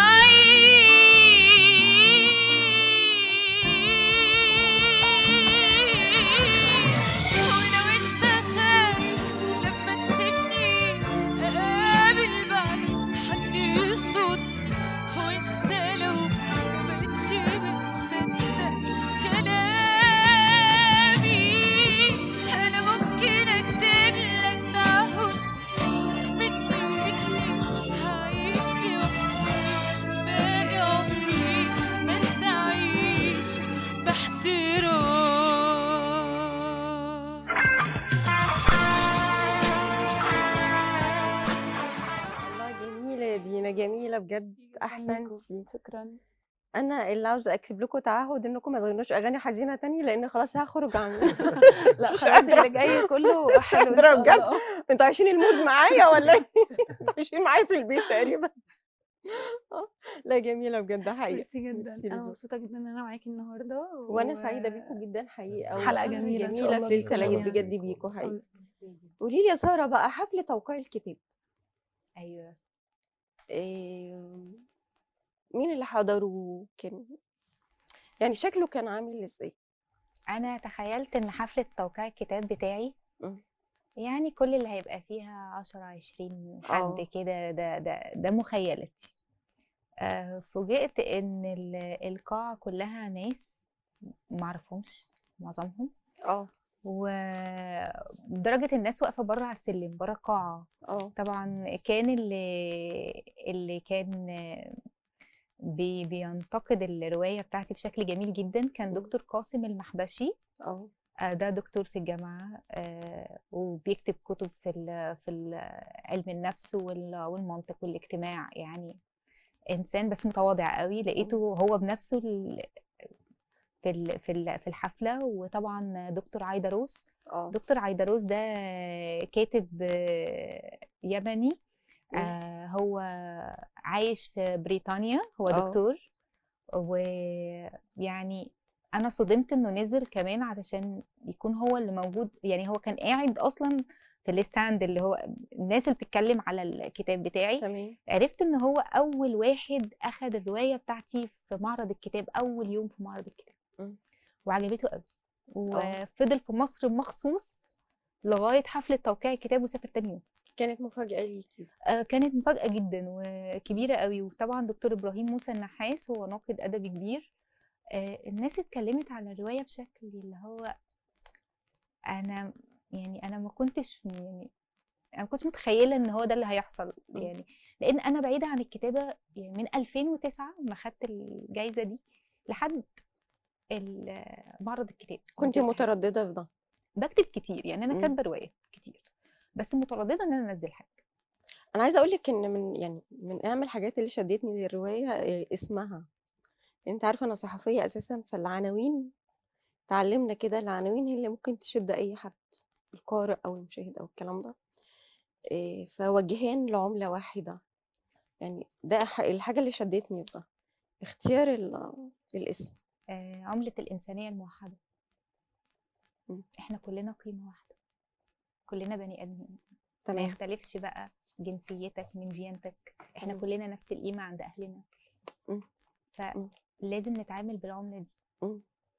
أعيش ولو انت خايف لما تسيبني اقابل بعد حد يصدني وانت لو ما بقتش بتصدق كلامي انا ممكن اكتب لك تعهد مني اني هعيش لوحدي باقي عمري بس اعيش باحترام والله جميلة يا دينا جميلة بجد أحسنتي شكرا أنا اللي عاوزة أكتب لكم تعهد إنكم ما تغنوش أغاني حزينة تاني لأن خلاص هخرج عن لا مش خلاص قادرة. اللي جاي كله مش حلو ان قادرة شاء بجد. الله انتوا عايشين المود معايا ولا ايه؟ انتوا عايشين معايا في البيت تقريبا آه، لا جميلة بجد حقيقة ميرسي جدا ميرسي انا لذوقك. مبسوطه جدا ان انا معاكي النهارده وانا و- سعيدة بيكم جدا حقيقة حلقه وسهرة جميله ان شاء جميلة الله في ليلة بيكم العيد يعني. بجد بيكوا حقيقة قولي لي يا سارة بقى حفل توقيع الكتاب ايوه إيه، مين اللي حضروه كان يعني شكله كان عامل ازاي؟ انا تخيلت ان حفله توقيع الكتاب بتاعي مم. يعني كل اللي هيبقى فيها عشرة عشرين حد آه. كده ده ده ده مخيلتي آه، فوجئت ان ال- القاعة كلها ناس معرفهمش معظمهم اه ولدرجة الناس واقفة بره على السلم بره القاعة اه طبعا كان اللي اللي كان بي بينتقد الرواية بتاعتي بشكل جميل جدا كان مم. دكتور قاسم المحبشي اه آه، ده دكتور في الجامعة آه، وبيكتب كتب في ال في ال علم النفس وال- والمنطق والاجتماع يعني إنسان بس متواضع قوي لقيته هو بنفسه ال- في ال في ال في الحفلة وطبعا دكتور عايدروس اه دكتور عايدروس ده كاتب آه، يمني مم. آه، هو عايش في بريطانيا هو آه. دكتور ويعني انا صدمت انه نزل كمان علشان يكون هو اللي موجود يعني هو كان قاعد اصلا في الستاند اللي هو الناس اللي بتتكلم على الكتاب بتاعي تمام عرفت ان هو اول واحد اخد الروايه بتاعتي في معرض الكتاب اول يوم في معرض الكتاب مم. وعجبته قوي آه. وفضل في مصر مخصوص لغايه حفله توقيع الكتاب وسافر تاني يوم كانت مفاجأة ليكي آه، كانت مفاجأة جدا وكبيرة قوي وطبعا دكتور إبراهيم موسى النحاس هو ناقد أدبي كبير آه، الناس اتكلمت على الرواية بشكل اللي هو أنا يعني انا ما كنتش يعني انا ما كنتش متخيله ان هو ده اللي هيحصل مم. يعني لان انا بعيده عن الكتابه يعني من 2009 ما خدت الجائزه دي لحد ال- معرض الكتاب كنت نزلت حاجة. متردده في ده بكتب كتير يعني انا مم. كاتبه روايه كتير بس متردده ان انا انزل حاجه انا عايزه اقول لك ان من يعني من اهم الحاجات اللي شدتني للروايه آه، اسمها يعني انت عارفه انا صحفيه اساسا فالعناوين اتعلمنا كده العناوين هي اللي ممكن تشد اي حد القارئ او المشاهد او الكلام ده إيه، فوجهان لعمله واحده يعني ده ح- الحاجه اللي شدتني في ده اختيار ال- الاسم آه، عمله الانسانيه الموحده مم. احنا كلنا قيمه واحده كلنا بني ادمين ما تمام يختلفش بقى جنسيتك من ديانتك احنا مم. كلنا نفس القيمه عند اهلنا مم. مم. فلازم نتعامل بالعمله دي مم.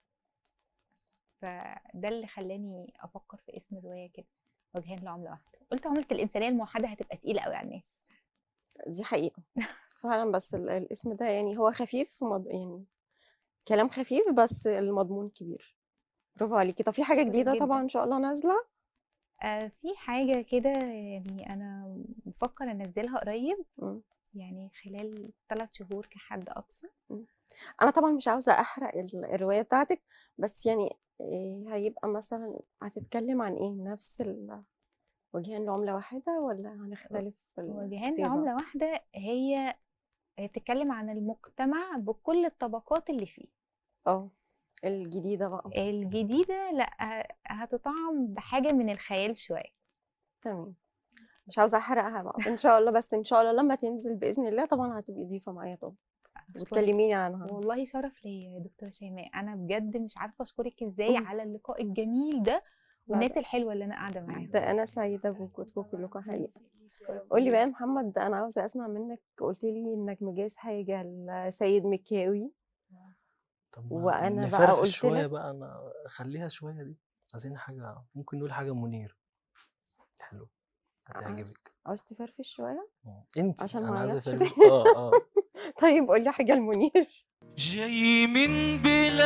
فده اللي خلاني افكر في اسم الروايه كده وجهان لعمله واحده قلت عمله الانسانيه الموحده هتبقى تقيله قوي على الناس دي حقيقه فعلا بس ال- الاسم ده يعني هو خفيف مض... يعني كلام خفيف بس المضمون كبير برافو عليكي طب في حاجه شكراً جديده جداً. طبعا ان شاء الله نازله آه في حاجه كده يعني انا بفكر انزلها قريب مم. يعني خلال ثلاث شهور كحد اقصى انا طبعا مش عاوزه احرق ال- الروايه بتاعتك بس يعني إيه هيبقى مثلا هتتكلم عن ايه نفس ال وجهان لعمله واحده ولا هنختلف في وجهان الكتابة؟ لعمله واحده هي هي بتتكلم عن المجتمع بكل الطبقات اللي فيه اه الجديده بقى الجديده لا ه- هتطعم بحاجه من الخيال شويه تمام مش عاوزه احرقها بقى ان شاء الله بس ان شاء الله لما تنزل باذن الله طبعا هتبقي ضيفه معايا طبعا أشكرك. وتكلميني عنها والله شرف ليا يا دكتورة شيماء أنا بجد مش عارفة أشكرك إزاي مم. على اللقاء الجميل ده والناس ده- الحلوة اللي أنا قاعدة معاهم ده انا سعيده بوجودكم كلكم حقيقه أشكرك قولي بقى يا جداً. محمد انا عاوزه اسمع منك قلت لي انك مجهز حاجه لسيد مكاوي طب ما وأنا بقى نفرفش قلت شويه لك- بقى انا خليها شويه دي عايزين حاجه ممكن نقول حاجه منير حلو هتعجبك عاوز تفرفش شويه انت عشان انا ما عايز أعيطش افرفش ليه؟ اه اه طيب قولي حاجه المنير جاي من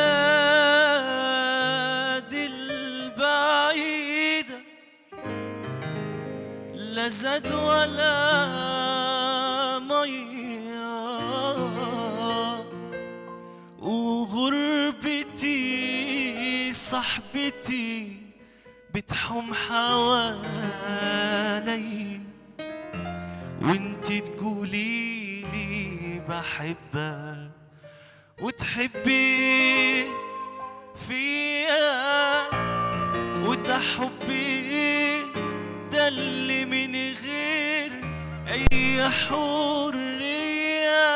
بلاد البعيدة لا زاد ولا مية وغربتي صاحبتي بتحوم حوالي وانت تقولي لي بحبك وتحبي فيا وده حبي ده اللي من غير اي حريه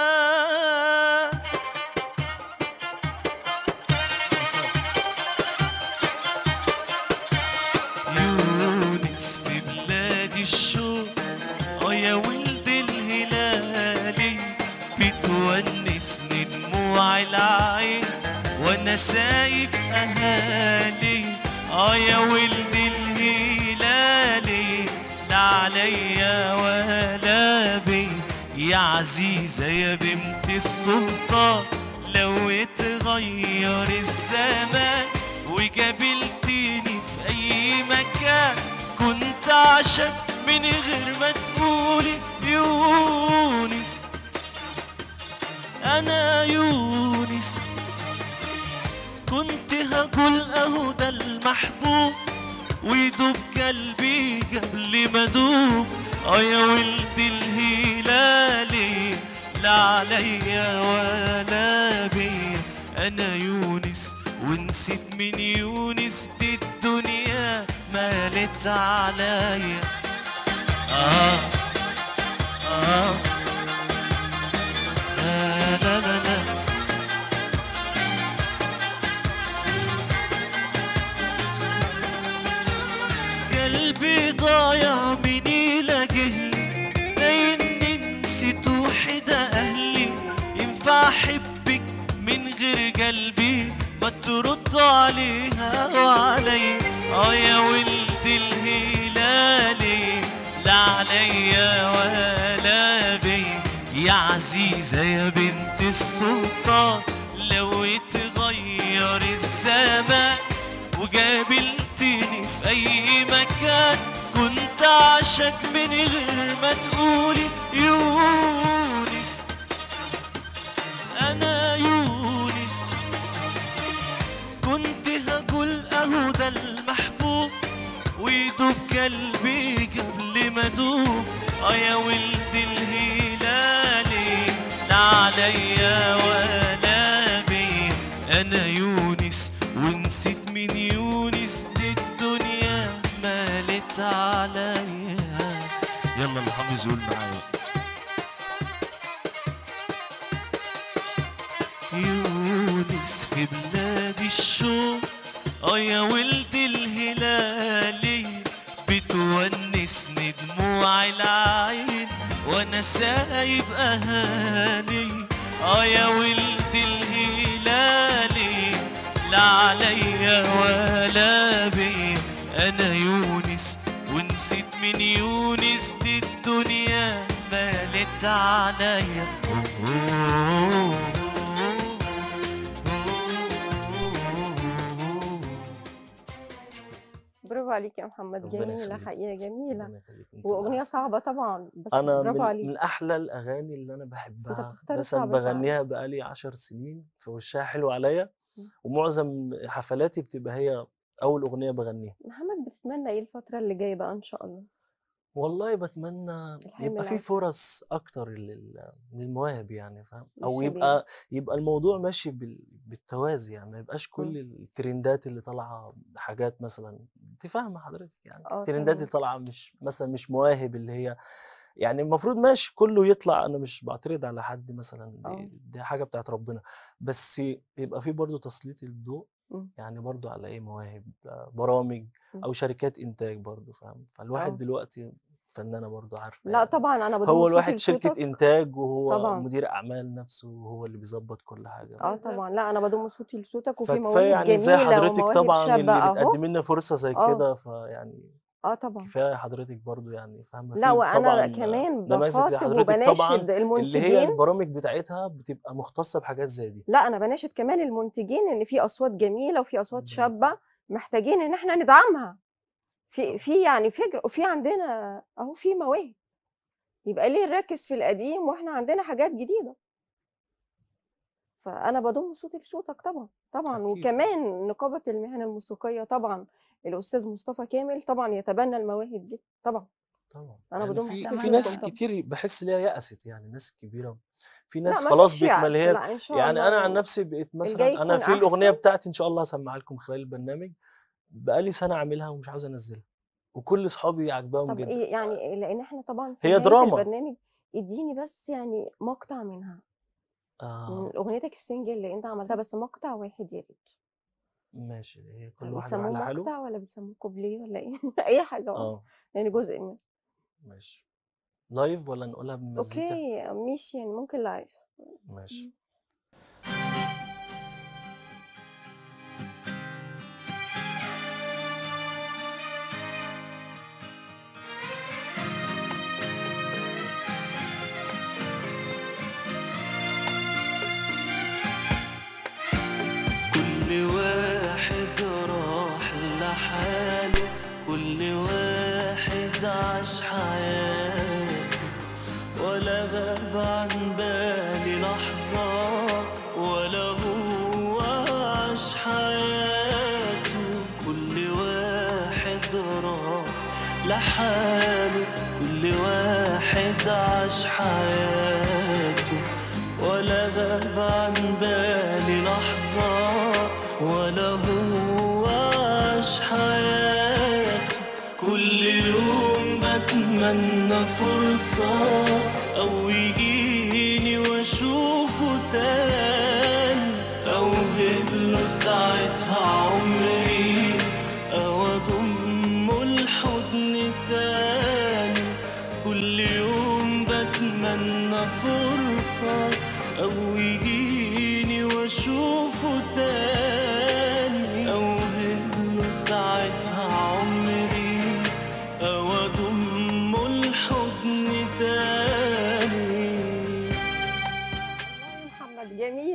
يونس في بلاد الشوق اه يا ولد الهلالي بتونسني دموع العين وانا سايب اهالي اه يا ولد الهلالي لا عليا ولا بي يا عزيزة يا بنت السلطان لو اتغير الزمان وقابلتيني في اي مكان كنت عشان من غير ما تقولي يونس انا يونس كنت هقول اهو ده المحبوب ويدوب قلبي قبل ما دوب اه يا ولد الهلالي لا عليا ولا بيا انا يونس ونسيت من يونس دي الدنيا مالت عليا آه آه لا لا لا لا قلبي ضايع من يلاقيه لاني نسيت وحدة اهلي ينفع احبك من غير قلبي ما ترد عليها وعلي اه يا ولد الهلالي لا عليا ولا بي يا عزيزة يا بنت السلطان لو اتغير الزمان وقابلتني في اي مكان عاشق من غير ما تقولي يونس انا يونس كنت هقول اهو ده المحبوب ويدوب قلبي قبل ما دوب اه يا ولد الهلالي لا عليا ولا بي انا يونس ونسيت من يونس دي الدنيا مالت عليا يلا اللي حافظ يقول معايا يونس في بلاد الشوق اه يا ولد الهلالي بتونسني دموع العين وانا سايب اهالي اه يا ولد الهلالي لا عليا ولا بي انا يونس ونسيت من يونس دي الدنيا مالت عليا برافو عليك يا محمد ربنا جميلة يخليك. حقيقة جميلة ربنا يخليك انت وأغنية الأحسن. صعبة طبعا بس انا برافو من, عليك من احلى الاغاني اللي انا بحبها بتختار مثلا الصعب فعلا. بغنيها بقالي عشر سنين فوشها حلو عليا مم. ومعظم حفلاتي بتبقى هي اول اغنيه بغنيها محمد بتتمنى ايه الفترة اللي جاية بقى إن شاء الله والله بتمنى الحلم يبقى في العسل. فرص اكتر لل- للمواهب يعني فاهم او للشباب. يبقى يبقى الموضوع ماشي بال- بالتوازي يعني ما يبقاش مم. كل الترندات اللي طالعه حاجات مثلا انت فاهمه حضرتك يعني اه الترندات اللي تمام طالعه مش مثلا مش مواهب اللي هي يعني المفروض ماشي كله يطلع انا مش بعترض على حد مثلا اه دي, دي حاجه بتاعت ربنا بس يبقى في برضه تسليط الضوء مم. يعني برضه على ايه مواهب آه، برامج مم. او شركات انتاج برضه فاهم فالواحد اه دلوقتي فنانه برضه عارفه لا يعني طبعا أنا بضم هو صوتي الواحد شركة لصوتك إنتاج وهو طبعا مدير أعمال نفسه وهو اللي بيظبط كل حاجة اه طبعا لا أنا بضم صوتي لصوتك وفي فكفاية مواهب يعني زي جميلة حضرتك ومواهب طبعا شابة اللي أهو بتقدم لنا فرصة زي اه كده فيعني اه طبعا كفاية حضرتك برضو يعني فاهمة لا في وأنا طبعا كمان نماذج زي بخاطب حضرتك طبعا وبناشد اللي هي المنتجين البرامج بتاعتها بتبقى مختصة بحاجات زي دي لا أنا بناشد كمان المنتجين إن في أصوات جميلة وفي أصوات ربنا شابة يخليك محتاجين إن احنا ندعمها في في يعني فكر وفي عندنا أهو في مواهب يبقى ليه نركز في القديم واحنا عندنا حاجات جديدة فأنا بضم صوتي لصوتك طبعا طبعا أكيد وكمان نقابة المهن الموسيقية طبعا الأستاذ مصطفى كامل طبعا يتبنى المواهب دي طبعا طبعا أنا يعني بضم في صوتي في لصوتكم ناس طبعا كتير بحس ليها يأست يعني ناس كبيرة في لا ناس ما خلاص فيش بيكمل يأس هي لا إن شاء يعني أنا عن الله نفسي بقيت الجاي مثلا أنا يكون في الأغنية أحسن بتاعتي إن شاء الله هسمعها لكم خلال البرنامج بقالي سنة عاملها ومش عاوز أنزلها وكل أصحابي عجباهم طب جدا إيه يعني لأن احنا طبعا في هي نهاية دراما البرنامج اديني بس يعني مقطع منها من آه أغنيتك السنجل اللي أنت عملتها بس مقطع واحد يا ريت ماشي هي كل واحد يروح بتسموه لحاله مقطع ولا بتسموه كوبليه ولا إيه أي حاجة بقى اه يعني جزء من ماشي لايف ولا نقولها بمزيكا أوكي ماشي يعني ممكن لايف ماشي كل واحد راح لحاله كل واحد عاش حياته ولا غاب عن بالي لحظة ولا هو عاش حياته كل واحد راح لحاله كل واحد عاش حياته ولا غاب عن بالي لحظة ولا هو عاش حياته كل يوم بتمنى فرصة أو يجيني وأشوفه تاني أوهب له ساعتها عمري أو أضمه الحضن تاني كل يوم بتمنى فرصة أو يجيني وأشوفه تاني أوهب له ساعتها عمري أو أضمه الحضن تاني والله محمد جميل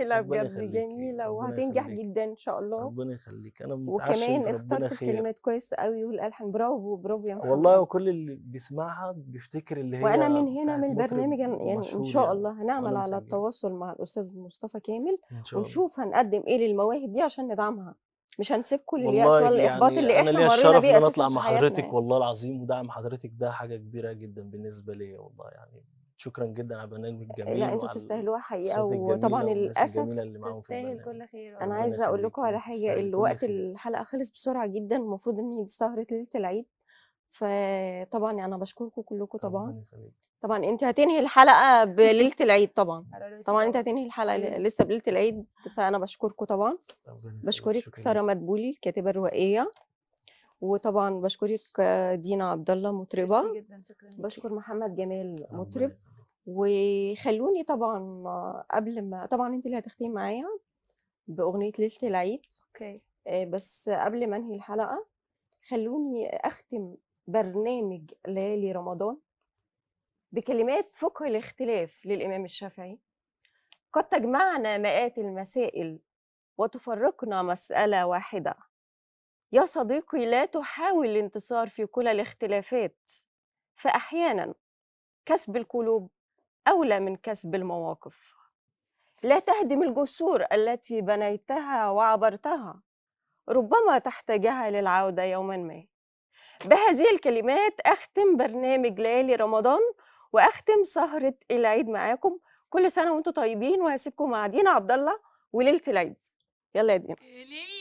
جميلة ربنا بجد يخليكي جميلة ربنا وهتنجح يخليكي جدا إن شاء الله ربنا يخليك انا متعشم وكمان في اخترت ربنا خير الكلمات كويس قوي والألحان برافو برافو يا والله محمد وكل اللي بيسمعها بيفتكر اللي هي وأنا من هنا بتاعت من مطرب البرنامج البرنامج يعني إن مشهور شاء يعني الله هنعمل وانا على مسجل التواصل مع الأستاذ مصطفى كامل ان شاء الله ونشوف هنقدم إيه للمواهب دي عشان ندعمها مش هنسيبكم لليأس والله ولا الإحباط يعني اللي انا إحنا ليا مرينا الشرف ان بيه انا أساسا اطلع في مع حياتنا حضرتك يعني والله العظيم ودعم حضرتك ده حاجه كبيره جدا بالنسبه ليا والله يعني شكرا جدا على برنامجك الجميل لا انتوا وعلى تستاهلوها حقيقة الصوت الجميل وطبعا والناس للأسف الجميله اللي معاهم في تستاهل البرنامج كل خير انا ربنا عايزه اقول يخليك لكم على انت حاجه تستاهلي كل الوقت خير الحلقه خلص بسرعه جدا المفروض ان هي دي سهره ليله العيد فطبعا انا بشكركم كلكم طبعا ربنا يخليك طبعا انت هتنهي الحلقه بليله العيد طبعا على راسي طبعا انت طبعا هتنهي الحلقه ل- ايوه لسه بليله العيد فانا بشكركم طبعا ربنا يخليك بشكرك شكرا ساره لك مدبولي الكاتبه الروائيه وطبعا بشكرك آه، دينا عبد الله مطربه ميرسي جدا شكرا ليكي بشكر محمد جمال ربنا مطرب يخليك وخلوني طبعا آه، قبل ما طبعا انت اللي هتختمي معايا باغنيه ليله العيد اوكي آه، بس قبل ما انهي الحلقة خلوني أختم برنامج ليالي رمضان بكلمات فقه الاختلاف للإمام الشافعي قد تجمعنا مئات المسائل وتفرقنا مسألة واحدة يا صديقي لا تحاول الانتصار في كل الاختلافات فأحيانا كسب القلوب أولى من كسب المواقف لا تهدم الجسور التي بنيتها وعبرتها ربما تحتاجها للعودة يوما ما بهذه الكلمات أختم برنامج ليالي رمضان وأختم سهرة العيد معاكم كل سنة وانتم طيبين وهسيبكم مع دينا عبد الله وليلة العيد يلا يا دينا ليلة